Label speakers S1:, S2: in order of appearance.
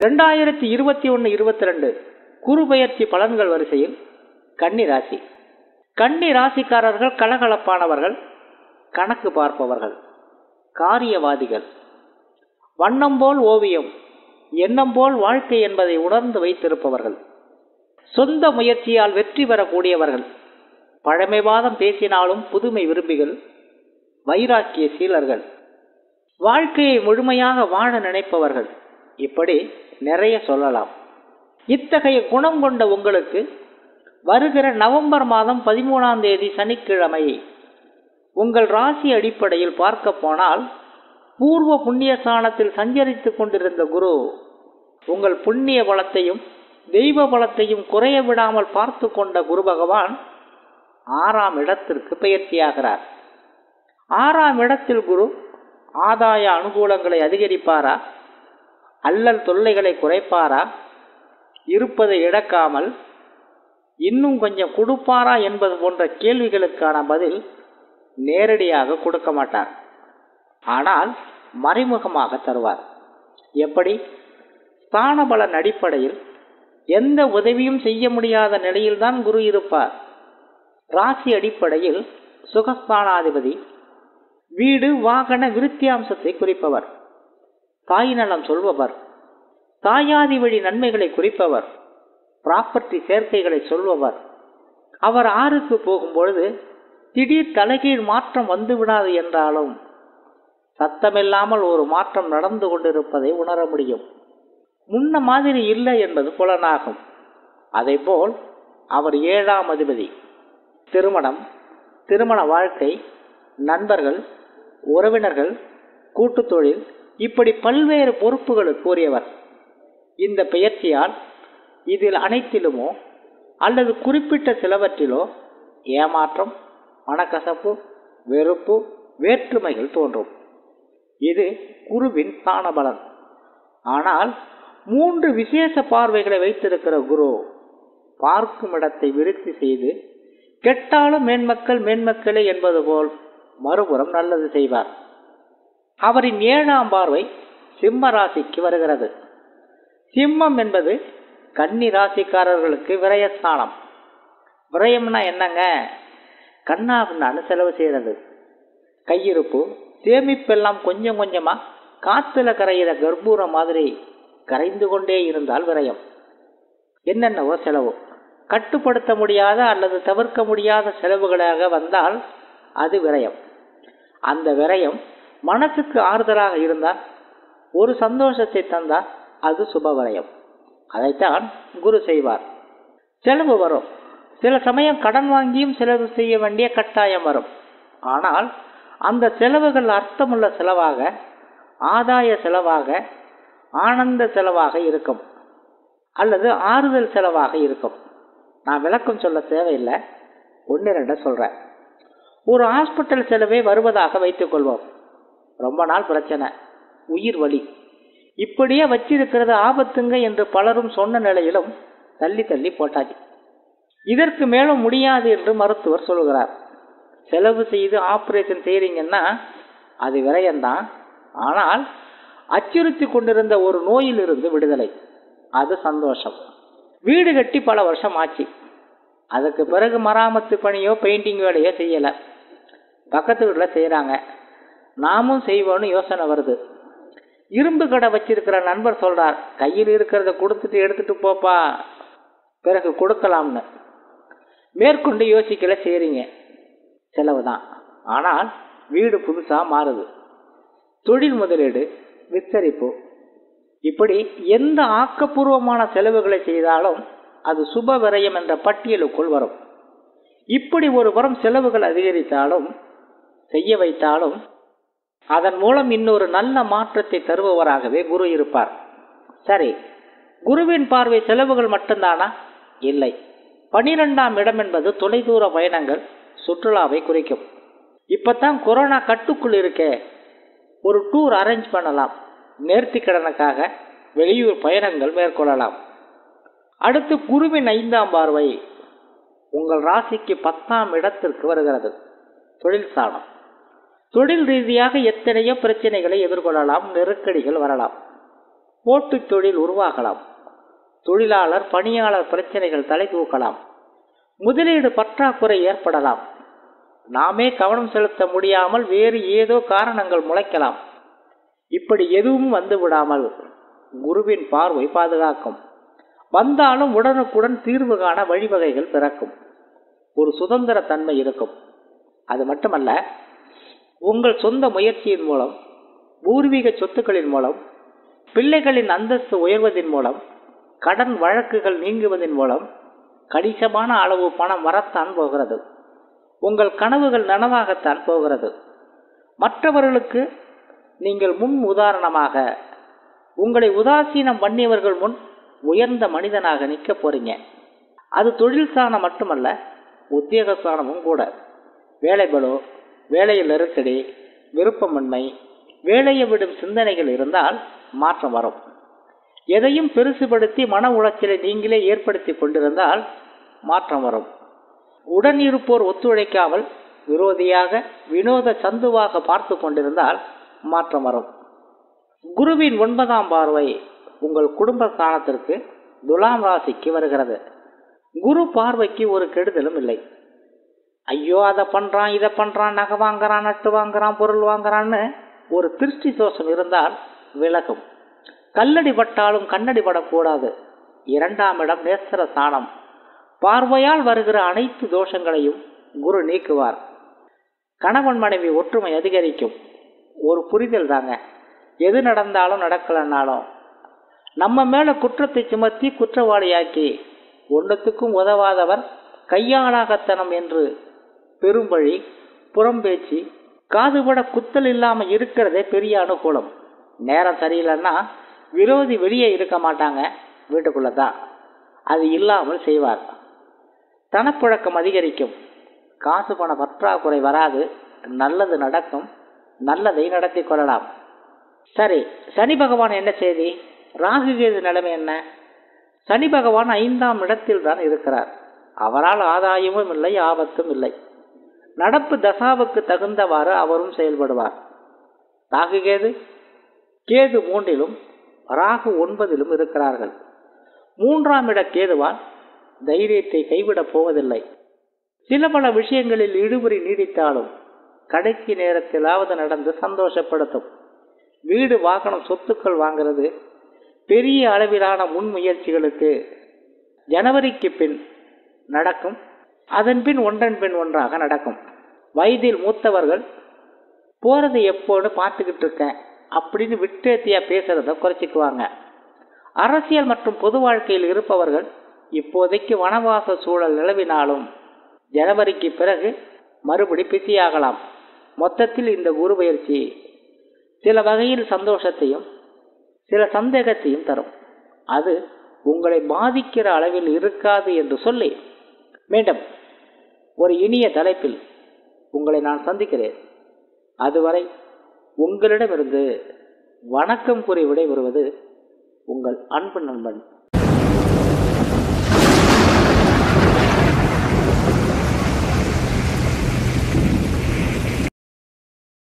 S1: ரெண்டாயிரத்தி இருபத்தி ஒன்று இருபத்தி ரெண்டு குரு பெயர்ச்சி பலன்கள் வரிசையில் கன்னி ராசி கன்னி ராசிக்காரர்கள் கலகலப்பானவர்கள் கணக்கு பார்ப்பவர்கள் காரியவாதிகள் வண்ணம் போல் ஓவியம் எண்ணம் போல் வாழ்க்கை என்பதை உணர்ந்து வைத்திருப்பவர்கள் சொந்த முயற்சியால் வெற்றி பெறக்கூடியவர்கள் பழமைவாதம் பேசினாலும் புதுமை விரும்பிகள் வைராக்கிய சீலர்கள் வாழ்க்கையை முழுமையாக வாழ நினைப்பவர்கள் இப்படி நிறைய சொல்லலாம் இத்தகைய குணம் கொண்ட உங்களுக்கு வருகிற நவம்பர் மாதம் பதிமூணாம் தேதி சனிக்கிழமை உங்கள் ராசி அடிப்படையில் பார்க்க போனால் பூர்வ புண்ணிய ஸ்தானத்தில் சஞ்சரித்துக் கொண்டிருந்த குரு உங்கள் புண்ணிய பலத்தையும் தெய்வ பலத்தையும் குறைய விடாமல் பார்த்து கொண்ட குரு பகவான் ஆறாம் இடத்திற்கு பயிற்சியாகிறார் ஆறாம் இடத்தில் குரு ஆதாய அனுகூலங்களை அதிகரிப்பாரா அல்லல் தொல்லைகளை குறைப்பாரா இருப்பதை இழக்காமல் இன்னும் கொஞ்சம் கொடுப்பாரா என்பது போன்ற கேள்விகளுக்கான பதில் நேரடியாக கொடுக்க மாட்டார் ஆனால் மறைமுகமாக தருவார் எப்படி ஸ்தான பலன் அடிப்படையில் எந்த உதவியும் செய்ய முடியாத நிலையில்தான் குரு இருப்பார் ராசி அடிப்படையில் சுகஸ்தானாதிபதி வீடு வாகன விருத்தியாம்சத்தை குறிப்பவர் தாய் நலம் சொல்பவர் தாயாதி வழி நன்மைகளை குறிப்பவர் ப்ராப்பர்ட்டி சேர்க்கைகளை சொல்பவர் அவர் ஆறுக்கு போகும்பொழுது திடீர் தலைகீழ் மாற்றம் வந்து விடாது என்றாலும் சத்தமில்லாமல் ஒரு மாற்றம் நடந்து கொண்டிருப்பதை உணர முடியும் முன்ன மாதிரி இல்லை என்பது புலனாகும் அதேபோல் அவர் ஏழாம் அதிபதி திருமணம் திருமண வாழ்க்கை நண்பர்கள் உறவினர்கள் கூட்டுத் தொழில் இப்படி பல்வேறு பொறுப்புகளுக்கு உரியவர் இந்த பெயர்ச்சியால் இதில் அனைத்திலுமோ அல்லது குறிப்பிட்ட சிலவற்றிலோ ஏமாற்றம் மனக்கசப்பு வெறுப்பு வேற்றுமைகள் தோன்றும் இது குருவின் ஸ்தான பலன் ஆனால் மூன்று விசேஷ பார்வைகளை வைத்திருக்கிற குரு பார்க்கும் இடத்தை விருத்தி செய்து கெட்டாலும் மேன்மக்கள் மேன்மக்களே என்பது போல் மறுபுறம் நல்லது செய்வார் அவரின் ஏழாம் பார்வை சிம்ம ராசிக்கு வருகிறது சிம்மம் என்பது கன்னி ராசிக்காரர்களுக்கு விரயஸ்தானம் விரயம்னா என்னங்க கண்ணா பின்னான்னு செலவு செய்கிறது கையிருப்பு சேமிப்பெல்லாம் கொஞ்சம் கொஞ்சமா காத்துல கரையிற கர்ப்பூரம் மாதிரி கரைந்து கொண்டே இருந்தால் விரயம் என்னென்னவோ செலவு கட்டுப்படுத்த முடியாத அல்லது தவிர்க்க முடியாத செலவுகளாக வந்தால் அது விரயம் அந்த விரயம் மனசுக்கு ஆறுதலாக இருந்தால் ஒரு சந்தோஷத்தை தந்தால் அது சுப விரயம் அதைத்தான் குரு செய்வார் செலவு வரும் சில சமயம் கடன் வாங்கியும் செலவு செய்ய வேண்டிய கட்டாயம் வரும் ஆனால் அந்த செலவுகள் அர்த்தமுள்ள செலவாக ஆதாய செலவாக ஆனந்த செலவாக இருக்கும் அல்லது ஆறுதல் செலவாக இருக்கும் நான் விளக்கம் சொல்ல தேவையில்லை ஒன்று ரெண்ட சொல்கிறேன் ஒரு ஹாஸ்பிட்டல் செலவே வருவதாக வைத்துக்கொள்வோம் ரொம்ப நாள் பிரச்சனை உயிர் வலி இப்படியே வச்சிருக்கிறது ஆபத்துங்க என்று பலரும் சொன்ன நிலையிலும் தள்ளி தள்ளி போட்டாச்சு இதற்கு மேலும் முடியாது என்று மருத்துவர் சொல்கிறார் செலவு செய்து ஆப்ரேஷன் செய்கிறீங்கன்னா அது விரயம்தான் ஆனால் அச்சுறுத்தி கொண்டிருந்த ஒரு நோயிலிருந்து விடுதலை அது சந்தோஷம் வீடு கட்டி பல வருஷம் ஆச்சு அதுக்கு பிறகு மராமத்து பணியோ பெயிண்டிங் வேலையோ செய்யலை பக்கத்து வீட்டில் செய்கிறாங்க நாமும் செய்வோன்னு யோசனை வருது இரும்பு கடை வச்சிருக்கிற நண்பர் சொல்றார் கையில் இருக்கிறத கொடுத்துட்டு எடுத்துட்டு போப்பா பிறகு கொடுக்கலாம்னு மேற்கொண்டு யோசிக்கல செய்றீங்க செலவு தான் ஆனால் வீடு புதுசா மாறுது தொழில் முதலீடு வித்தரிப்பு இப்படி எந்த ஆக்கப்பூர்வமான செலவுகளை செய்தாலும் அது சுப விரயம் என்ற பட்டியலுக்குள் வரும் இப்படி ஒரு புறம் செலவுகள் அதிகரித்தாலும் செய்ய வைத்தாலும் அதன் மூலம் இன்னொரு நல்ல மாற்றத்தை தருபவராகவே குரு இருப்பார் சரி குருவின் பார்வை செலவுகள் மட்டும்தானா இல்லை பனிரெண்டாம் இடம் என்பது தொலைதூர பயணங்கள் சுற்றுலாவை குறிக்கும் இப்பதான் கொரோனா கட்டுக்குள் இருக்கே ஒரு டூர் அரேஞ்ச் பண்ணலாம் நேர்த்திக்கடனுக்காக வெளியூர் பயணங்கள் மேற்கொள்ளலாம் அடுத்து குருவின் ஐந்தாம் பார்வை உங்கள் ராசிக்கு பத்தாம் இடத்திற்கு வருகிறது தொழில் ஸ்தானம் தொழில் ரீதியாக எத்தனையோ பிரச்சனைகளை எதிர்கொள்ளலாம் நெருக்கடிகள் வரலாம் போட்டுத் தொழில் உருவாகலாம் தொழிலாளர் பணியாளர் பிரச்சனைகள் தலை தூக்கலாம் முதலீடு பற்றாக்குறை ஏற்படலாம் நாமே கவனம் செலுத்த முடியாமல் வேறு ஏதோ காரணங்கள் முளைக்கலாம் இப்படி எதுவும் வந்து விடாமல் குருவின் பார்வை பாதுகாக்கும் வந்தாலும் உடனுக்குடன் தீர்வு காண வழிவகைகள் பிறக்கும் ஒரு சுதந்திர தன்மை இருக்கும் அது மட்டுமல்ல உங்கள் சொந்த முயற்சியின் மூலம் பூர்வீக சொத்துக்களின் மூலம் பிள்ளைகளின் அந்தஸ்து உயர்வதன் மூலம் கடன் வழக்குகள் நீங்குவதன் மூலம் கணிசமான அளவு பணம் வரத்தான் போகிறது உங்கள் கனவுகள் நனவாகத்தான் போகிறது மற்றவர்களுக்கு நீங்கள் முன் உதாரணமாக உங்களை உதாசீனம் பண்ணியவர்கள் முன் உயர்ந்த மனிதனாக நிற்க போறீங்க அது தொழில் ஸ்தானம் மட்டுமல்ல உத்தியோக ஸ்தானமும் கூட வேலை பலு வேலையில் நெருக்கடி விருப்பமின்மை வேலையை விடும் சிந்தனைகள் இருந்தால் மாற்றம் வரும் எதையும் பெருசுபடுத்தி மன உளைச்சலை நீங்களே ஏற்படுத்தி கொண்டிருந்தால் மாற்றம் வரும் உடன் இருப்போர் ஒத்துழைக்காமல் விரோதியாக வினோத சந்துவாக பார்த்து கொண்டிருந்தால் மாற்றம் வரும் குருவின் ஒன்பதாம் பார்வை உங்கள் குடும்ப ஸ்தானத்திற்கு துலாம் ராசிக்கு வருகிறது குரு பார்வைக்கு ஒரு கெடுதலும் இல்லை ஐயோ அதை பண்றான் இதை பண்றான் நகை வாங்குறான் நட்டு வாங்குறான் பொருள் வாங்குறான்னு ஒரு திருஷ்டி தோஷம் இருந்தால் விலகும் கல்லடி பட்டாலும் கண்ணடி படக்கூடாது இரண்டாம் இடம் நேசர ஸ்தானம் பார்வையால் வருகிற அனைத்து தோஷங்களையும் குரு நீக்குவார் கணவன் மனைவி ஒற்றுமை அதிகரிக்கும் ஒரு புரிதல் தாங்க எது நடந்தாலும் நடக்கலன்னாலும் நம்ம மேல குற்றத்தை சுமத்தி குற்றவாளியாக்கி ஒன்றுத்துக்கும் உதவாதவர் கையாளாகத்தனம் என்று பெரும்பழி புறம்பேச்சு காதுபட குத்தல் இல்லாம இருக்கிறதே பெரிய அனுகூலம் நேரம் சரியில்லைன்னா விரோதி வெளியே இருக்க மாட்டாங்க வீட்டுக்குள்ள தான் அது இல்லாமல் செய்வார் தனப்புழக்கம் அதிகரிக்கும் காசு பண பற்றாக்குறை வராது நல்லது நடக்கும் நல்லதை நடத்தி கொள்ளலாம் சரி சனி பகவான் என்ன செய்தி ராகு கேது நிலைமை என்ன சனி பகவான் ஐந்தாம் இடத்தில் தான் இருக்கிறார் அவரால் ஆதாயமும் இல்லை ஆபத்தும் இல்லை நடப்பு தசாவுக்கு தகுந்தவாறு அவரும் செயல்படுவார் ராகு கேது கேது மூன்றிலும் ராகு ஒன்பதிலும் இருக்கிறார்கள் மூன்றாம் இட கேதுவால் தைரியத்தை கைவிடப் போவதில்லை சில பல விஷயங்களில் இழுபறி நீடித்தாலும் கடைசி நேரத்திலாவது நடந்து சந்தோஷப்படுத்தும் வீடு வாகனம் சொத்துக்கள் வாங்கிறது பெரிய அளவிலான முன்முயற்சிகளுக்கு ஜனவரிக்கு பின் நடக்கும் அதன் பின் ஒன்றன் பின் ஒன்றாக நடக்கும் வயதில் மூத்தவர்கள் போறது எப்போன்னு பார்த்துக்கிட்டு இருக்கேன் அப்படின்னு விட்டேத்தியா பேசுறத குறைச்சிக்குவாங்க அரசியல் மற்றும் பொது வாழ்க்கையில் இருப்பவர்கள் இப்போதைக்கு வனவாச சூழல் நிலவினாலும் ஜனவரிக்கு பிறகு மறுபடி பிஸியாகலாம் மொத்தத்தில் இந்த குரு பயிற்சி சில வகையில் சந்தோஷத்தையும் சில சந்தேகத்தையும் தரும் அது உங்களை பாதிக்கிற அளவில் இருக்காது என்று சொல்லி மீண்டும் ஒரு இனிய தலைப்பில் உங்களை நான் சந்திக்கிறேன் அதுவரை உங்களிடமிருந்து வணக்கம் கூறி விடைபெறுவது உங்கள் அன்பு நண்பன்